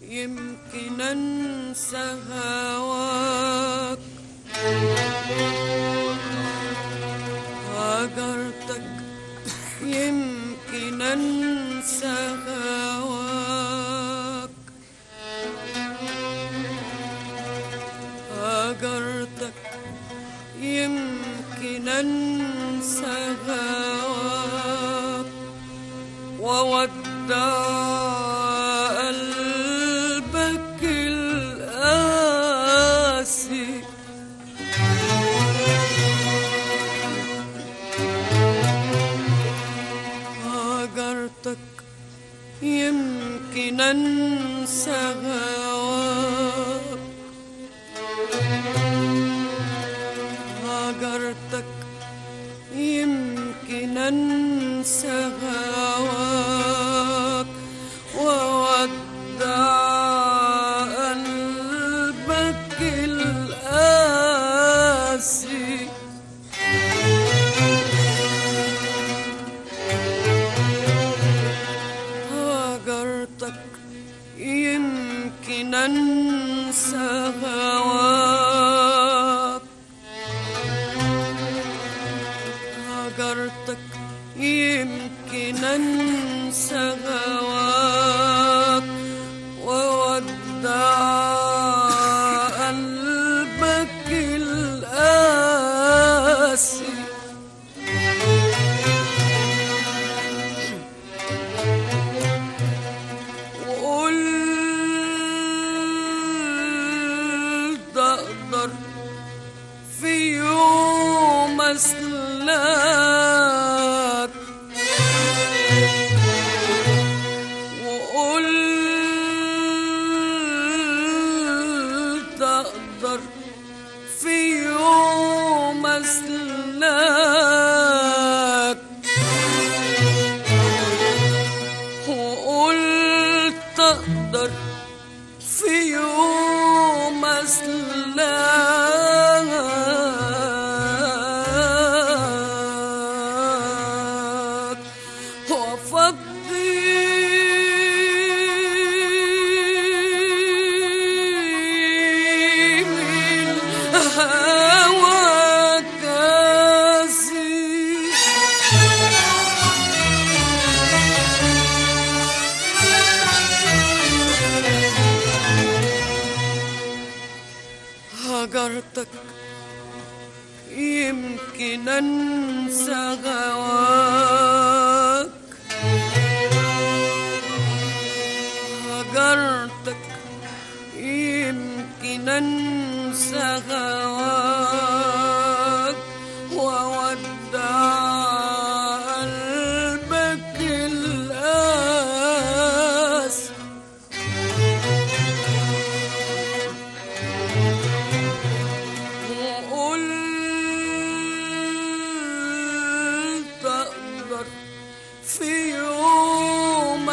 يمكن انسى هواك هاجرتك يمكن انسى هواك هاجرتك يمكن انسى هواك وودع قلبك القاسي هاجرتك يمكن انسى هواك هاجرتك يمكن انسى هواك وودع قلبك القاسي هاجرتك يمكن انسى هواك هاجرتك يمكن انسى هواك وودع قلبك القاسي وقلت اقدر في يوم اسلاك وقلت اقدر في يوم اسلاك وقلت اقدر في يوم اسلاك وافضي من هواك كاسي هجرتك يمكن انسى هواك هجرتك يمكن انسى هواك وودع قلبك القاسي وقلت اقدر في يوم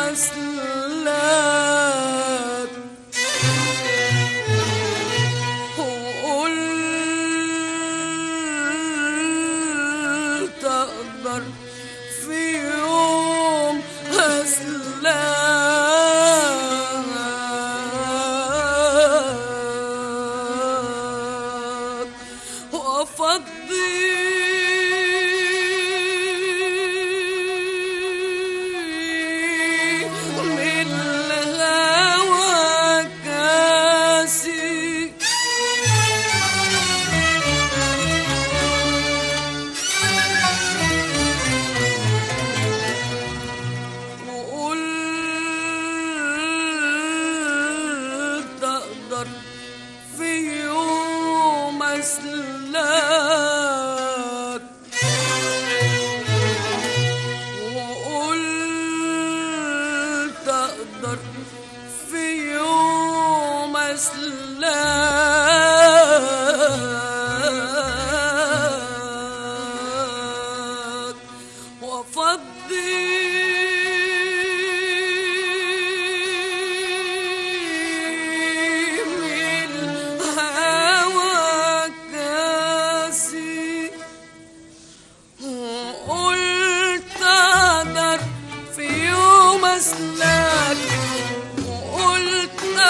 اسلاك وقلت اقدر في يوم اسلاك وافضي من الهوى كاسي وقلت اقدر في يوم اسلاك وقلت اقدر في يوم اسلاك وافضي من هواك كاسي قلت اقدر في يوم اسلاك وقلت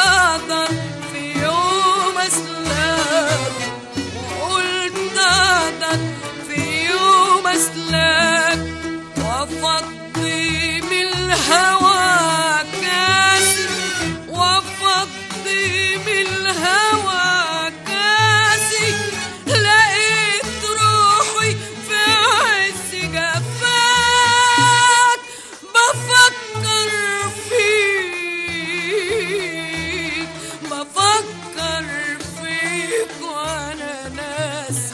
فيك بفكر فيك وانا ناسي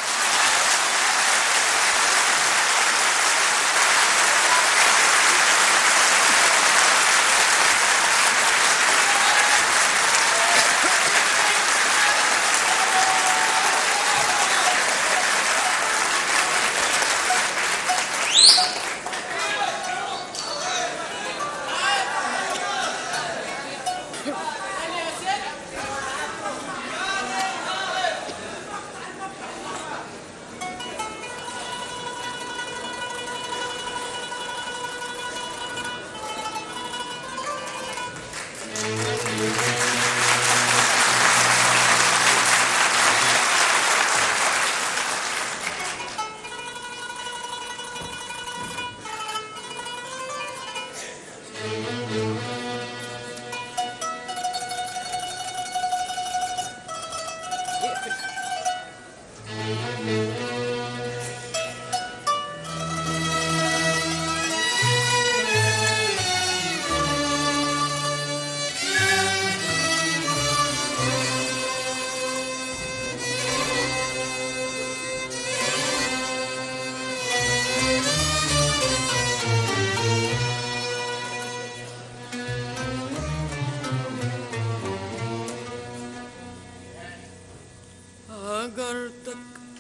هجرتك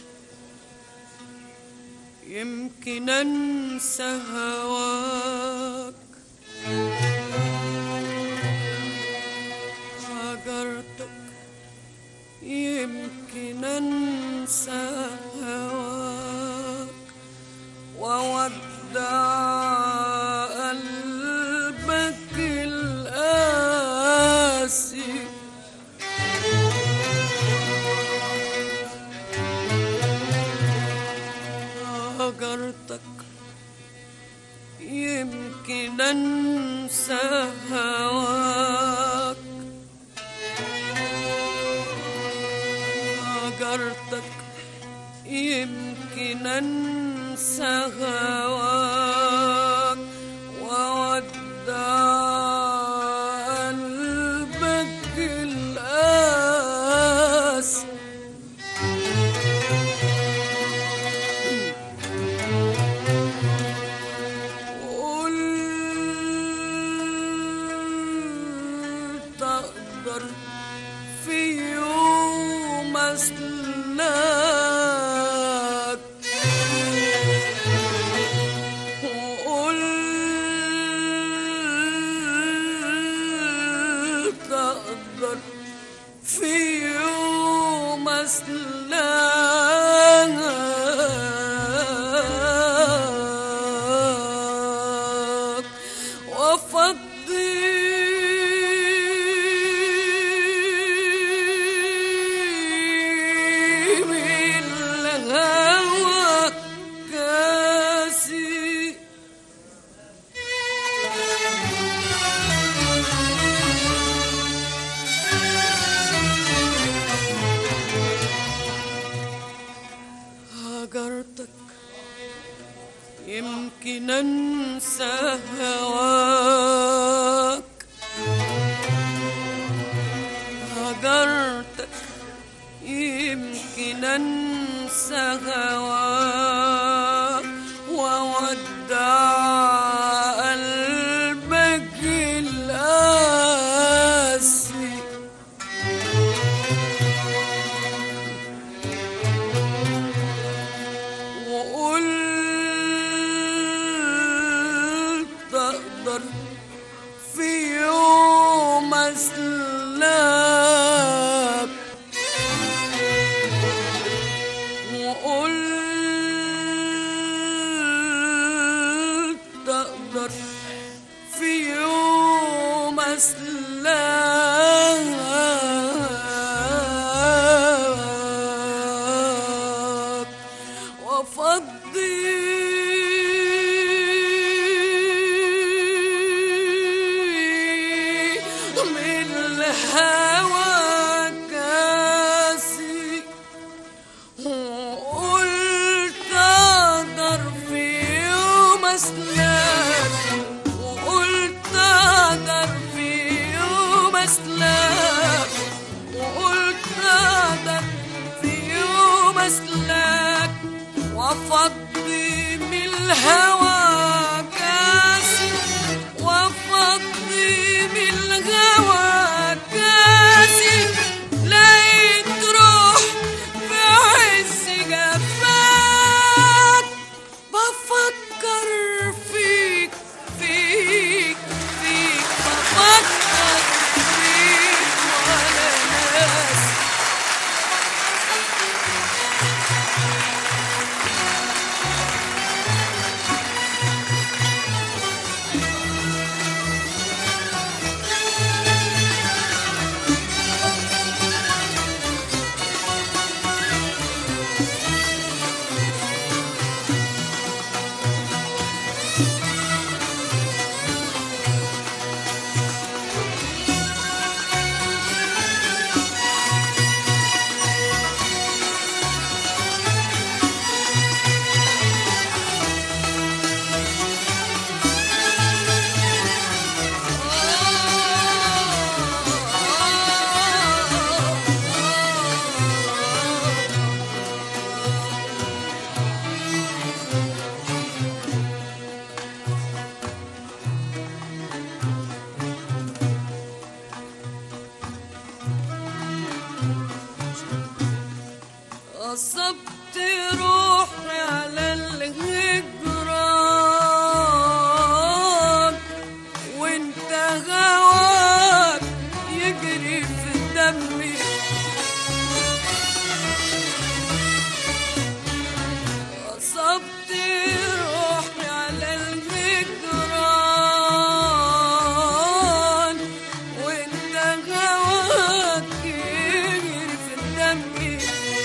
يمكن انسى هواك هجرتك يمكن انسى هواك وودع قلبك القاسي هجرتك يمكن انسى هواك هجرتك يمكن انسى هواك وودع قلبك القاسي قلت اقدر في يوم اسلاك وقلت اقدر في يوم اسلاك وافضي من الهوى كاسي هجرتك يمكن انسى هواك هجرتك يمكن انسى هواك وودع قلبك القاسي وقلت اقدر في يوم اسلاك وقلت اقدر في يوم اسلاك وافضي من الهوى كاسي وقلت اقدر في يوم اسلاك وقلت اقدر في يوم اسلك وقلت اقدر في يوم اسلك وافضي من الهوى كاسي وافضي من الهوى كاسي لقيت روح في عز جفاك بفكر فيك فيك فيك بفكر فيك ولا ناس قصبت روحي على الهجران وانت هواك يجري في دمي قصبت روحي على الهجران وانت هواك يجري في دمي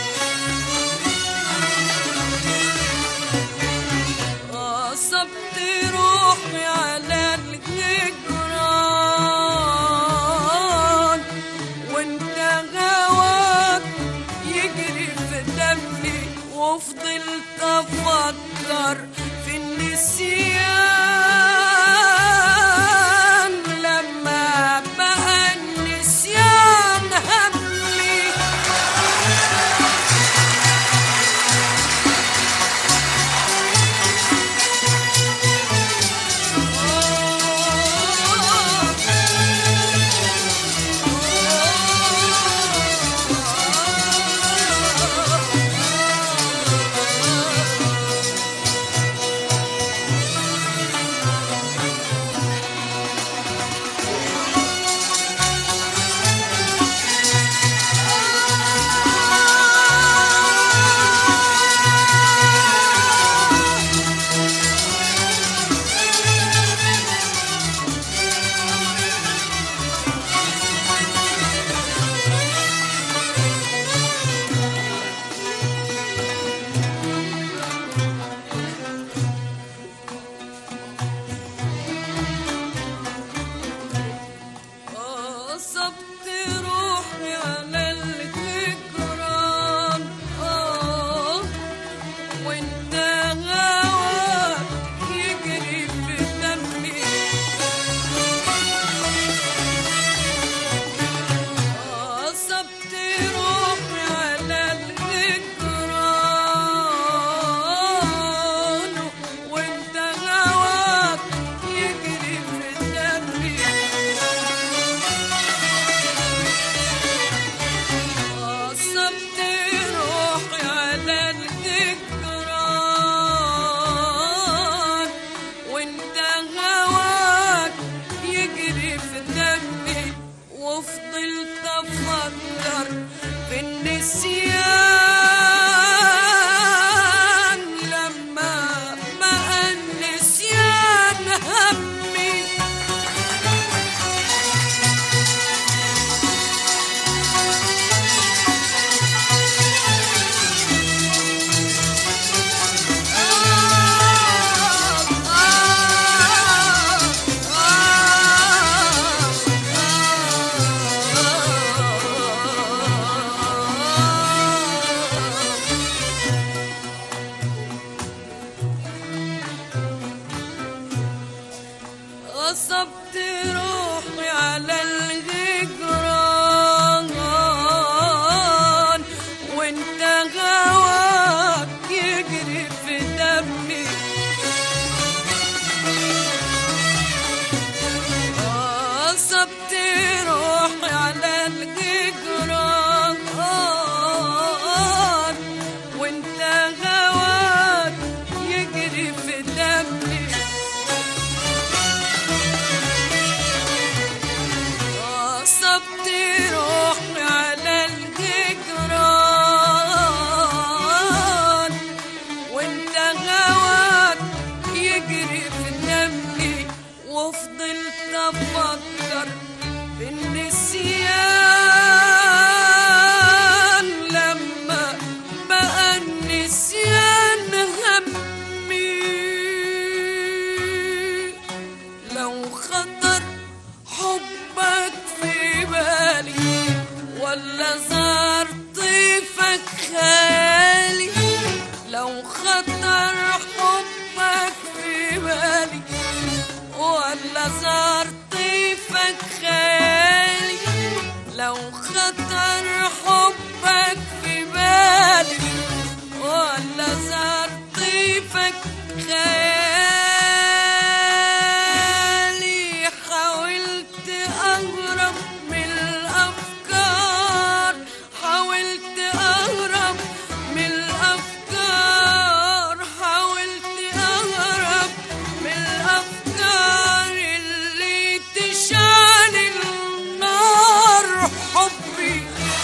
غصبت روحي على الجدران وانت هواك يجري في دمي وفضلت افكر في النسيان لما بقى النسيان همي قصبت روحي على الهجران آه وانت هواك يجري في دمي قصبت روحي على الهجران وانت هواك يجري في دمي قصبت روحي على الذكران وانت هواك يجري في دمي وفضلت افكر في النسيان لما بقى النسيان همي غصبت روحي على الهجران وانت هواك يجري في دمي وفضلت افكر في النسيان لما بقى النسيان همي لو خطر حبك في بالي ولا زار طيفك خالي لو خطر حبك في بالي ولا زار طيفك خالي لو خطر حبك في بالي ولا زار طيفك خيالي حاولت أهرب من الأفكار حاولت أهرب من الأفكار حاولت أهرب من الأفكار اللي تشعل النار حبي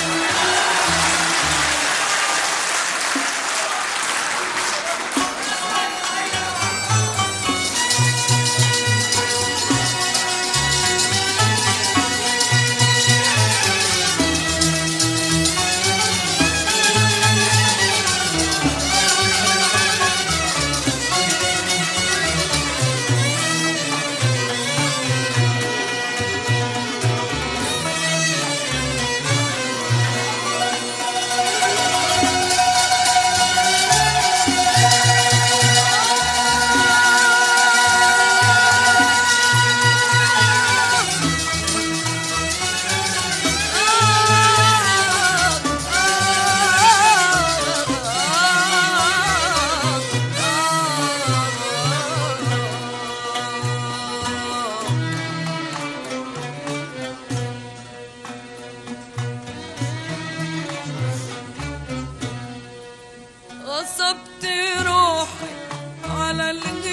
غصبت روحي على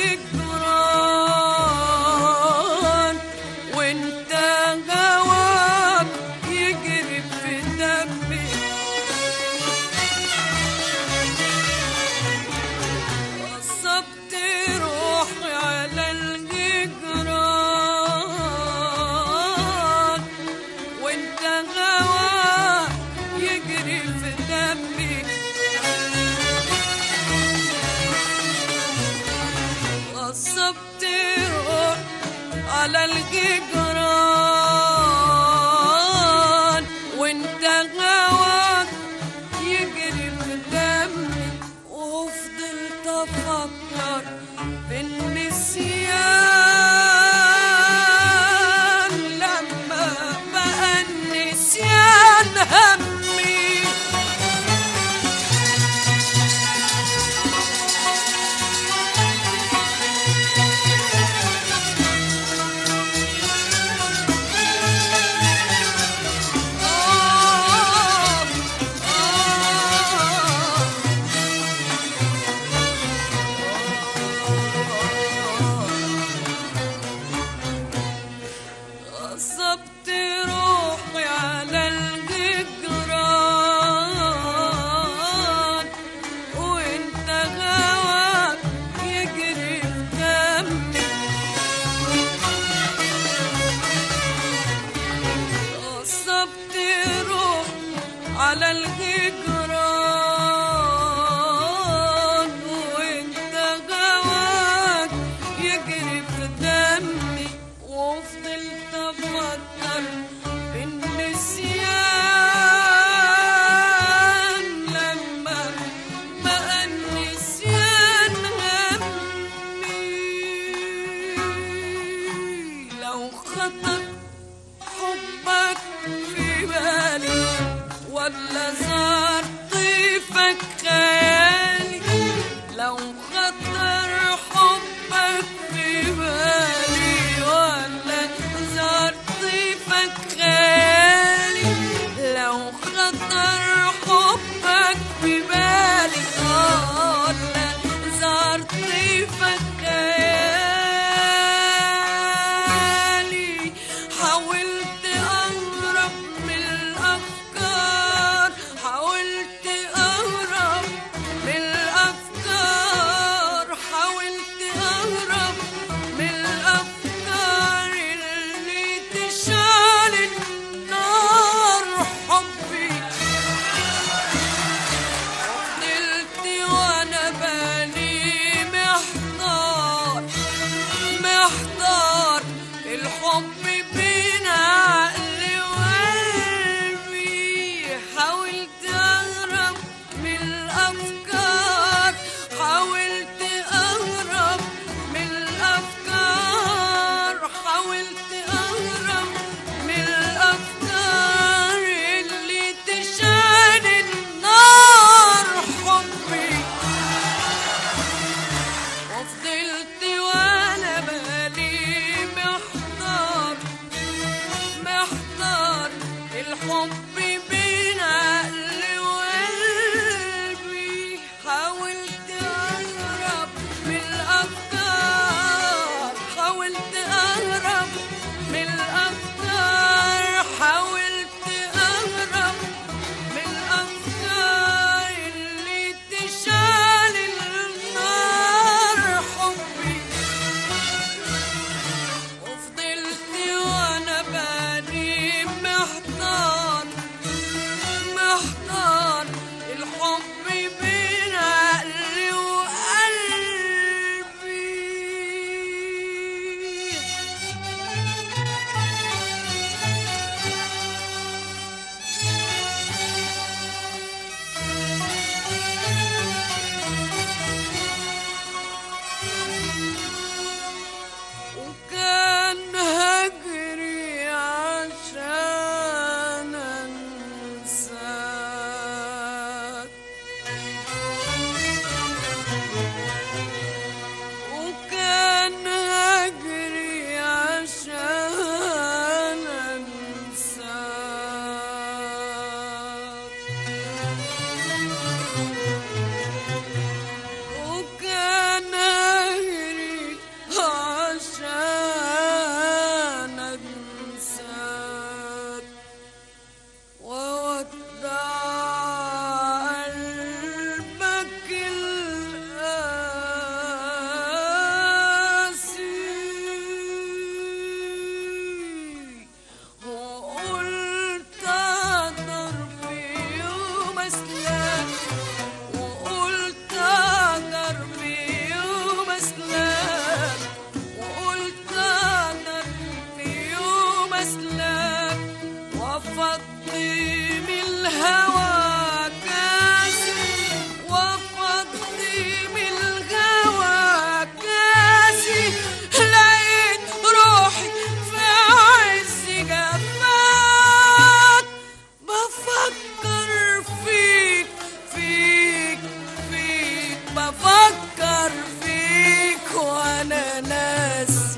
الهجران وانت هواك يجري في دمي غصبت روحي على الهجران وانت هواك يجري في دمي غصبت روح على الجدران وانت هواك يجري في دمي وفضلت افكر في النسيان لما بقى النسيان همي آه غصبت روحي على الجدران وانت هواك يجري في دمي غصبت روحي على الهجران وانت هواك يجري في دمي وفضلت افكر في النسيان لما بقى النسيان همي لو خطر حبك في بالي ولا زار طيفك خيالي لو خطر حبك في بالي ولا زار طيفك خيالي لو خطر حبك في بالي ولا زار طيفك خيالي حاولت أهرب الحب بين عقلي وقلبي حاولت أهرب من الأفكار حاولت أهرب من الأفكار حاولت أهرب من الأفكار اللي تشعل النار حبي وفضلت وانا باني محتار محتار الحب بين عقلي وقلبي وكان هجري عشان انساك وكان هجري عشان انساك وكان هجري عشان انساك وودع قلبك القاسي وقلت اقدر في يوم اسلك وقلت اقدر في يوم اسلك وقلت اقدر في يوم اسلك وافضي من الهوى كاسي وافضي من الهوى كاسي لقيت روحي في عز جفاك بفكر فيك فيك فيك بفكر فيك وانا ناسي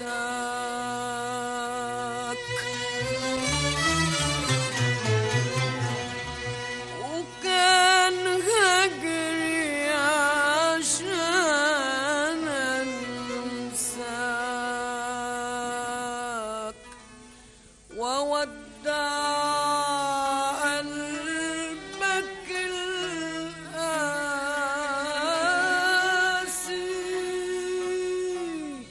وكان هجري عشان انساك وودع قلبك القاسي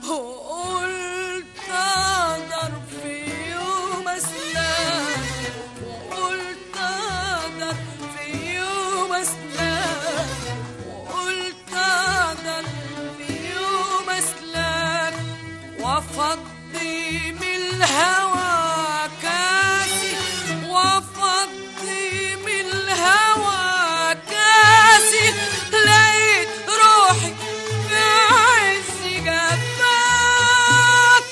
وقلت اقدر في يوم اسلاك وقلت اقدر في يوم اسلاك وقلت اقدر في يوم اسلاك وافضي من الهوى كاسي وافضي من الهوى كاسي لقيت روحي في عز جفاك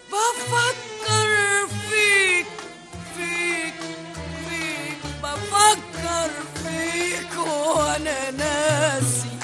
بفكر فيك فيك فيك بفكر فيك وانا ناسي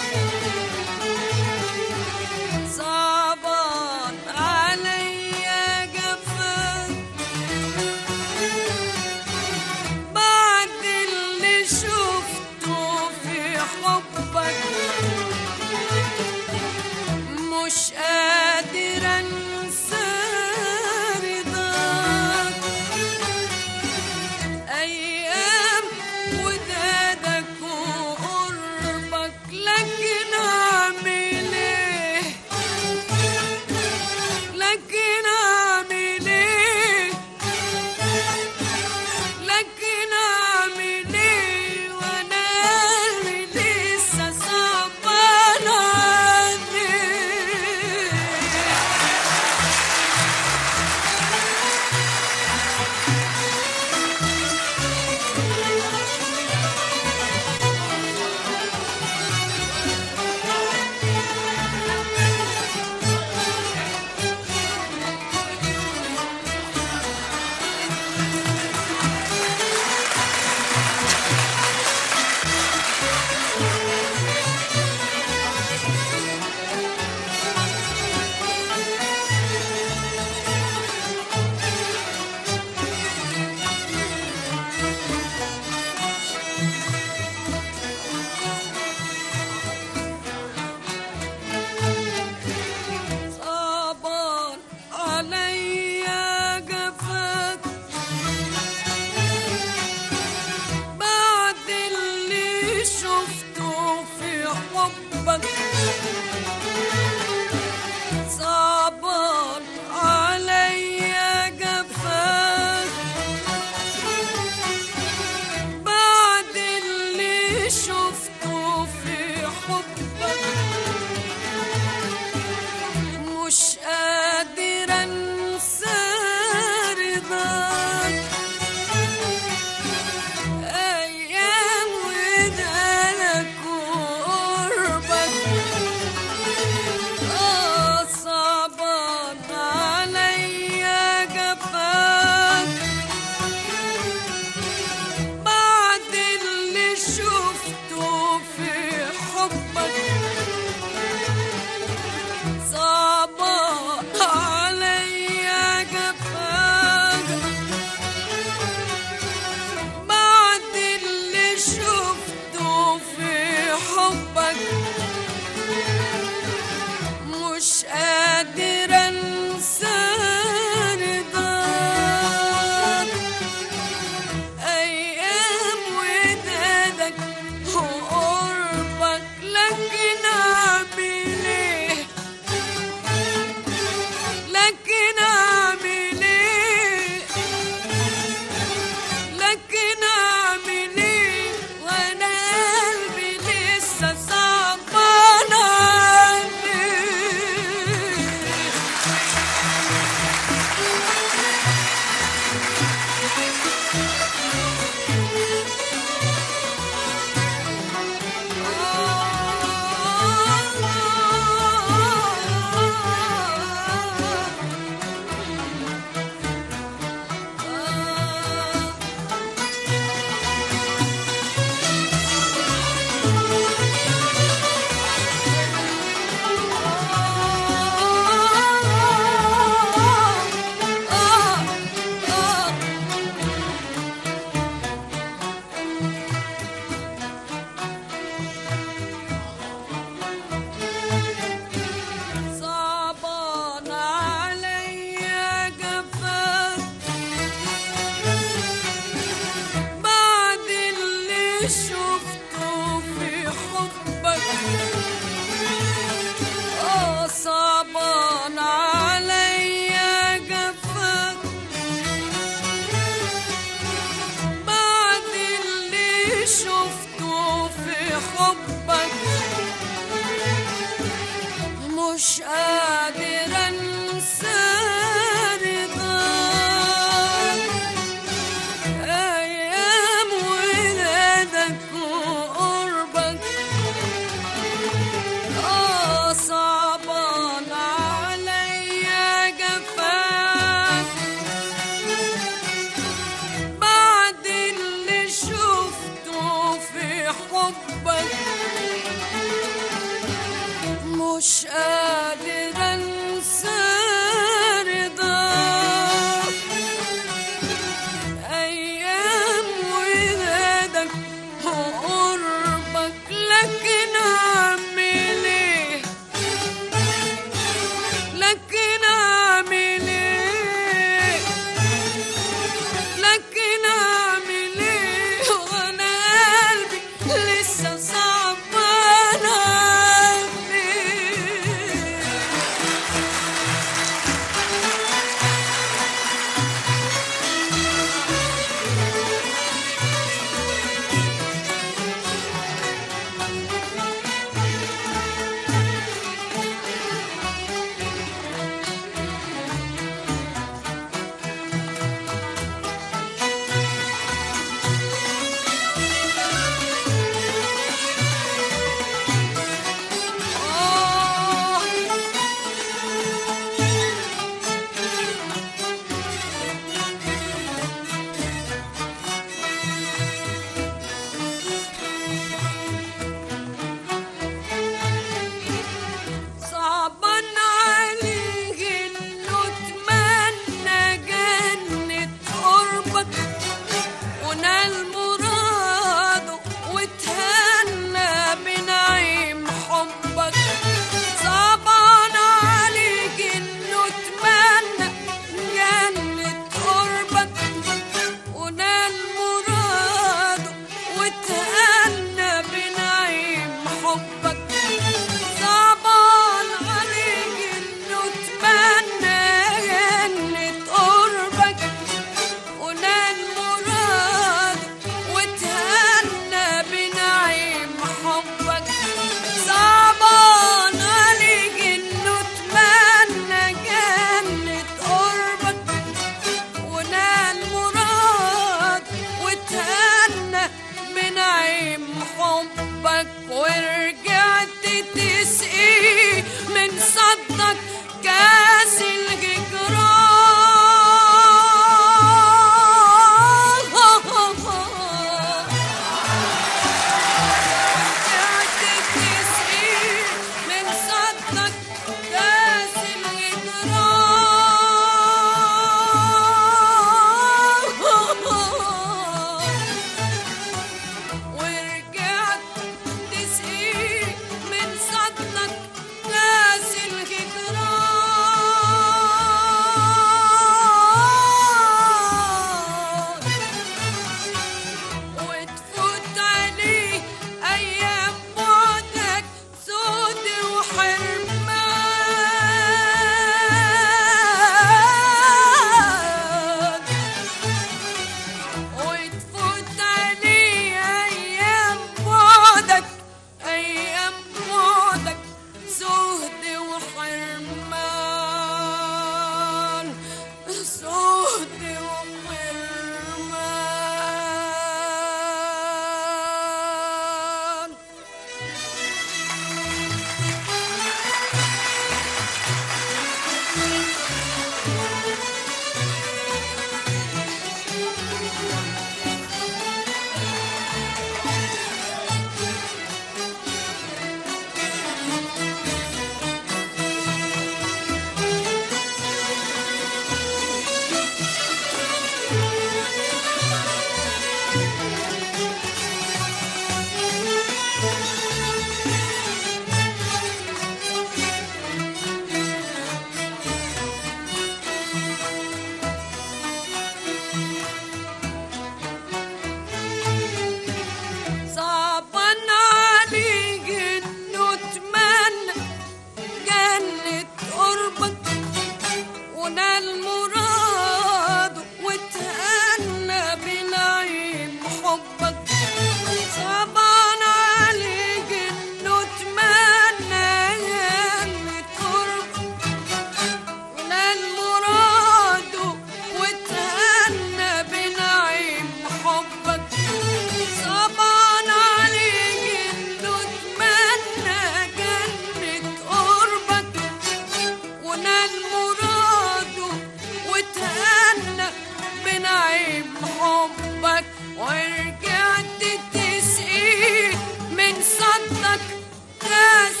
ورجعت تسقي من صدك كاس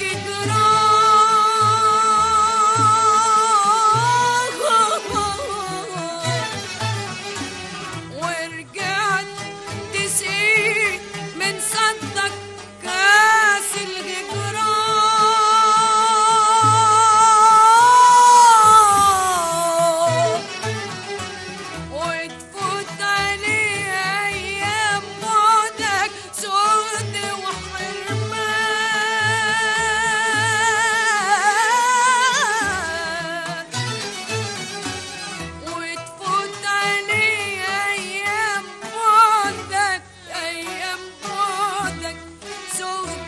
الهجران ورجعت تسقي من صدك كاس الهجران وتفوت علي ايام بعدك سود وحرمان وتفوت علي ايام بعدك ايام بعدك سود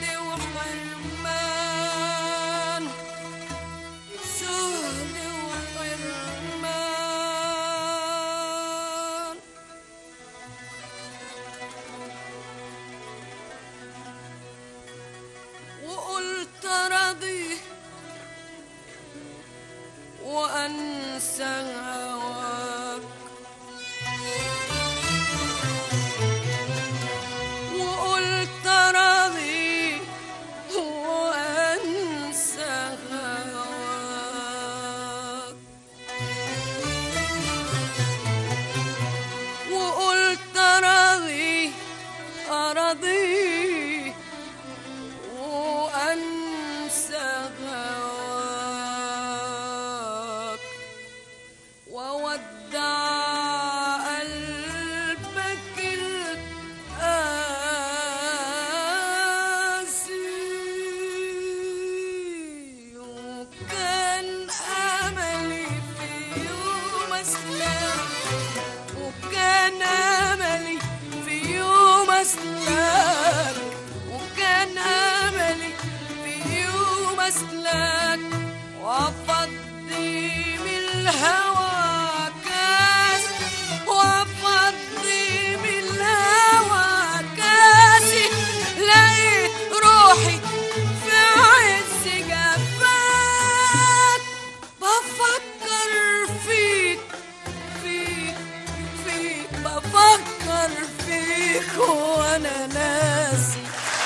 وحرمان سود وحرمان وقلت راضي وانسى هواك وقلت راضي وانسى هواك وقلت راضي أراضي وأنسى هواك وودع قلبك القاسي وكان أملي في يوم أسلم وكان أملي في يوم أسلك وكان أملي في يوم أسلك وأفضي من الهوى كاس وأفضي من الهوى كاسي لقيت روحي في عز جفاك بفكر فيك فيك فيك بفكر فيك وانا ناسي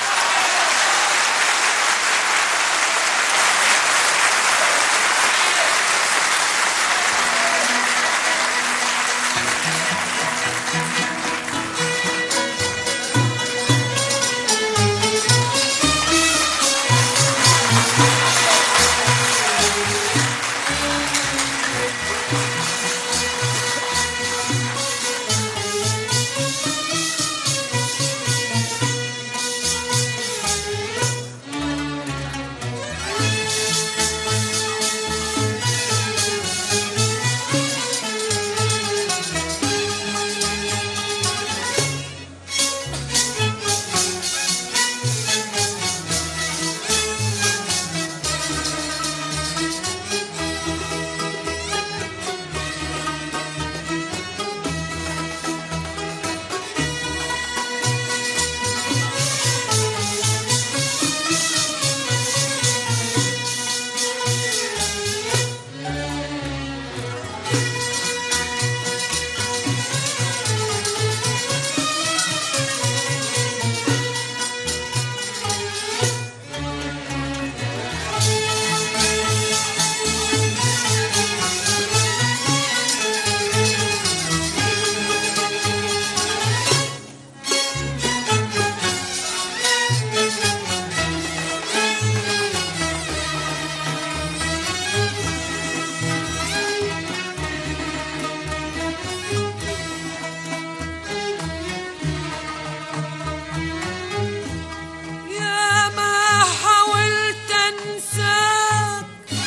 يا ما حاولت انساك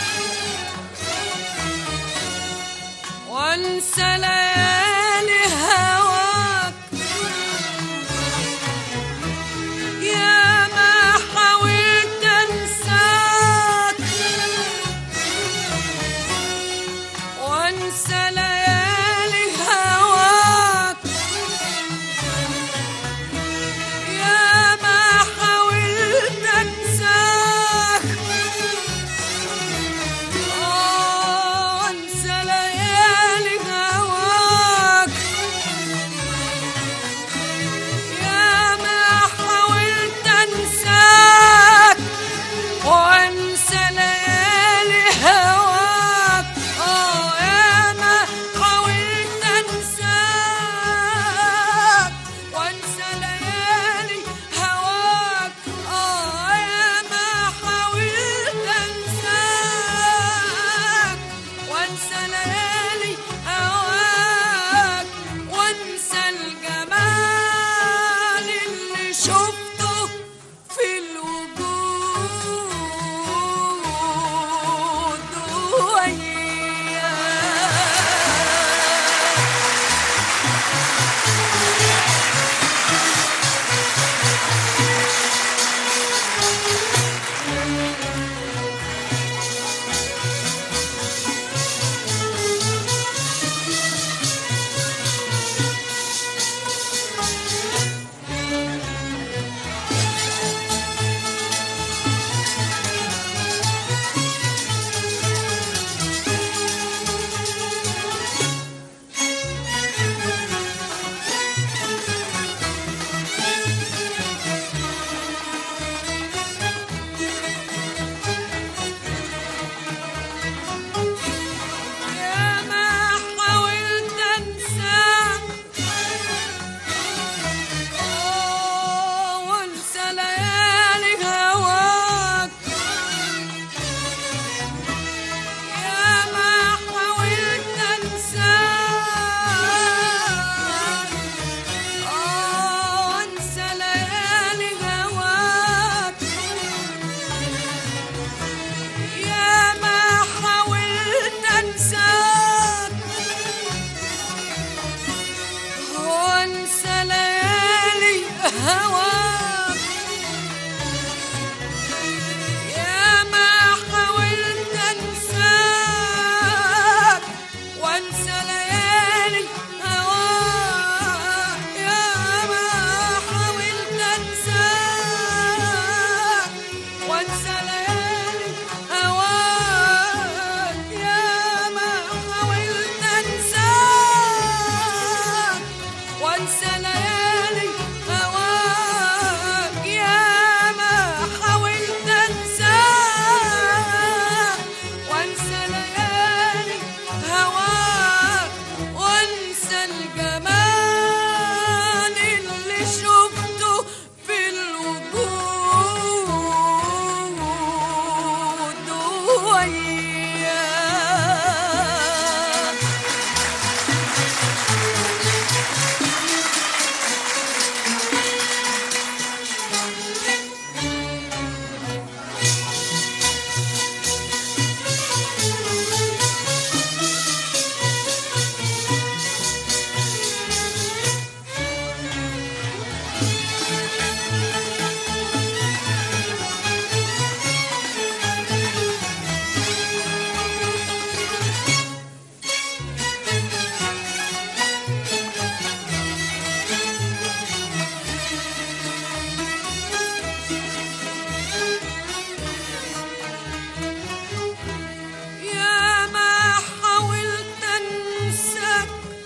وانسى ليالي هواك يا ما حاولت انساك وانسى ليالي هواك يا ما حاولت انساك آه، انسى ليالي هواك وانسى ليالي هواك يا ما حاولت انساك وانسى ليالي هواك يا ما حاولت انساك وانسى ليالي هواك يا ما حاولت انساك وانسى ليالي هواك وانسى الجمال اللي شفته في الوجود وياك يا ما حاولت انساك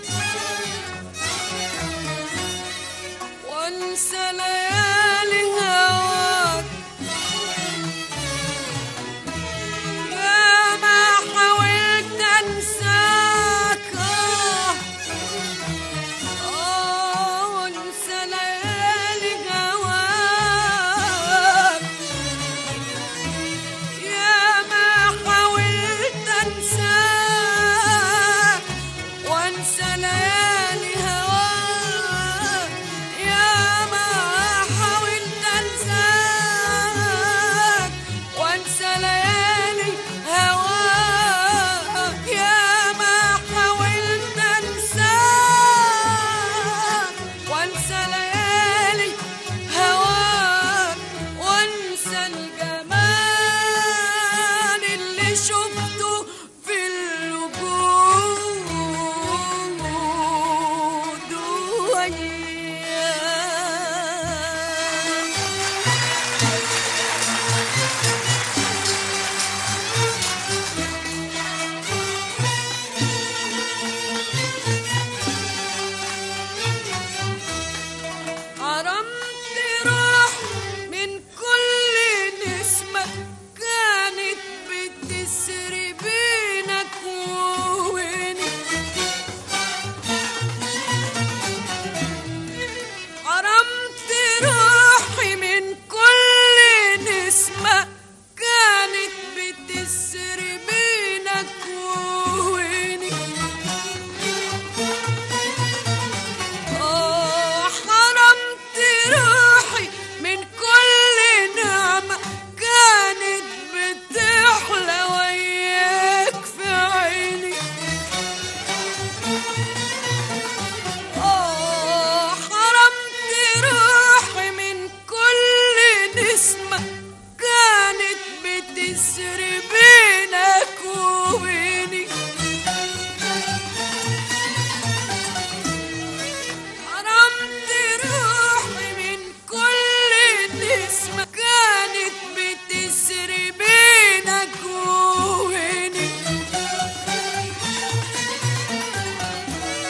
وانسى ليالي هواك يا ما حاولت انساك آه آه وانسى ليالي هواك يا ما حاولت انساك وانسى ليالي هواك يا ما حاولت انساك وانسى ليالي هواك يا ما حاولت انساك وانسى ليالي هواك وانسى الجمال اللي شفته في الوجود وياك حرمت روح من كل نسمة كانت بتسري بينك وبيني حرمت روحي من كل نسمة كانت بتسري بينك وبيني آه حرمت روحي من كل نعمة كانت بتحلى وياك في عيني آه حرمت روحي من كل نسمة كانت بتسري بينك وبيني حرمت روحي من كل نسمة كانت بتسري بينك وبيني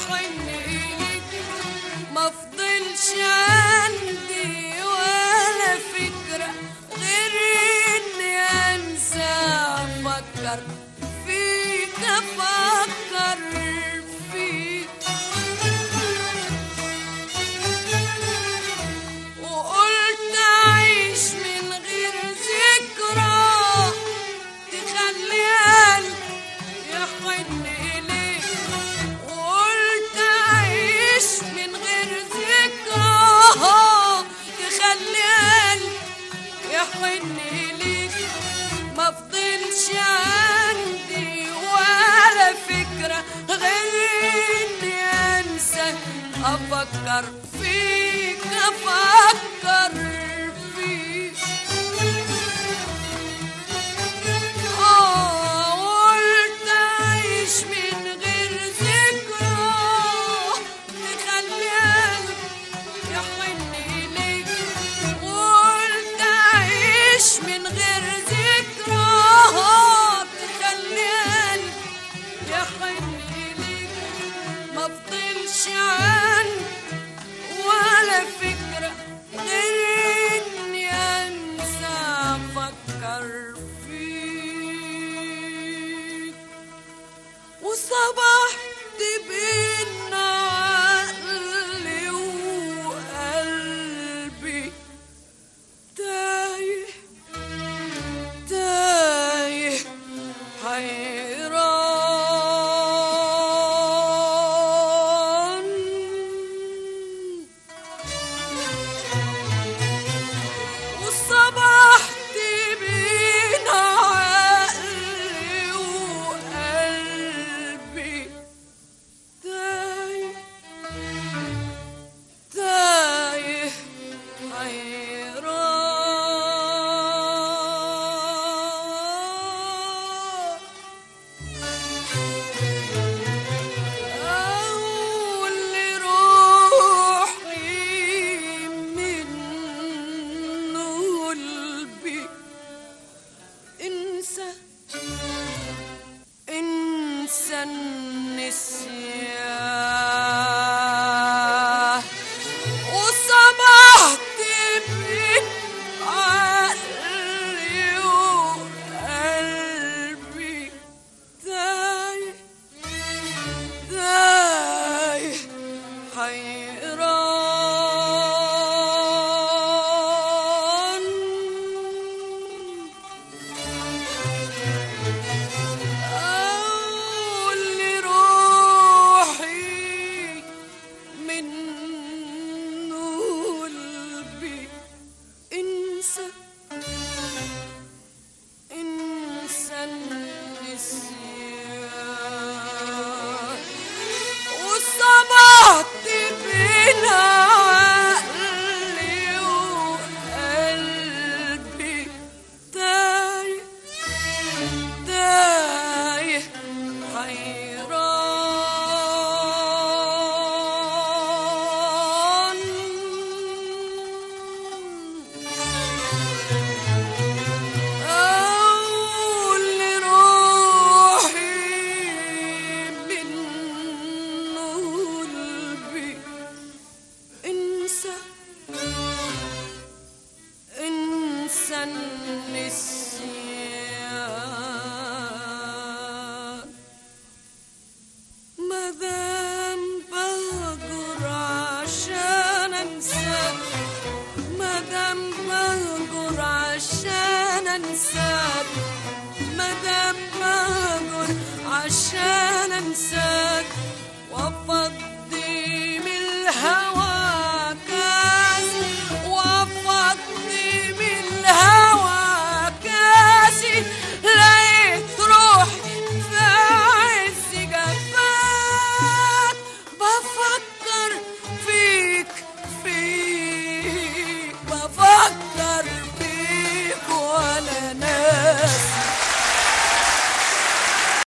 يحن إليك ما فضلش عندي ولا فكرة غير إني أنسى أفكر فيك أفكر فيك وقلت أعيش من غير ذكرى تخلي قلبي يحن إليك وقلت أعيش من غير ذكرى تخلي قلبي يحن إليك ما فضلش عندي ولا فكرة غير إني أنسى أفكر فيك أفكر فيك آه قلت أعيش من غير ذكرى تخلي قلبي يحن إليك قلت أعيش من غير ذكرى تخلي قلبي يحن إليك ما فضلش عندي ولا فكرة غير إني أنسى أفكر فيك وصبحت بين عقلي وقلبي تايه تايه حيران وصبحت بين عقلي وقلبي تايه تايه حيران أول روحي من قلبي انسى انسى النسيان وسمحت من عقلي وقلبي تايه تايه حيران أول روحي من قلبي انسى انسى النسيان وصبحت بين عقلي وقلبي تايه تايه حيران أول روحي من قلبي انسى انسى النسيان مادام بهجر عشان انساك مادام بهجر عشان انساك مادام بهجر عشان انساك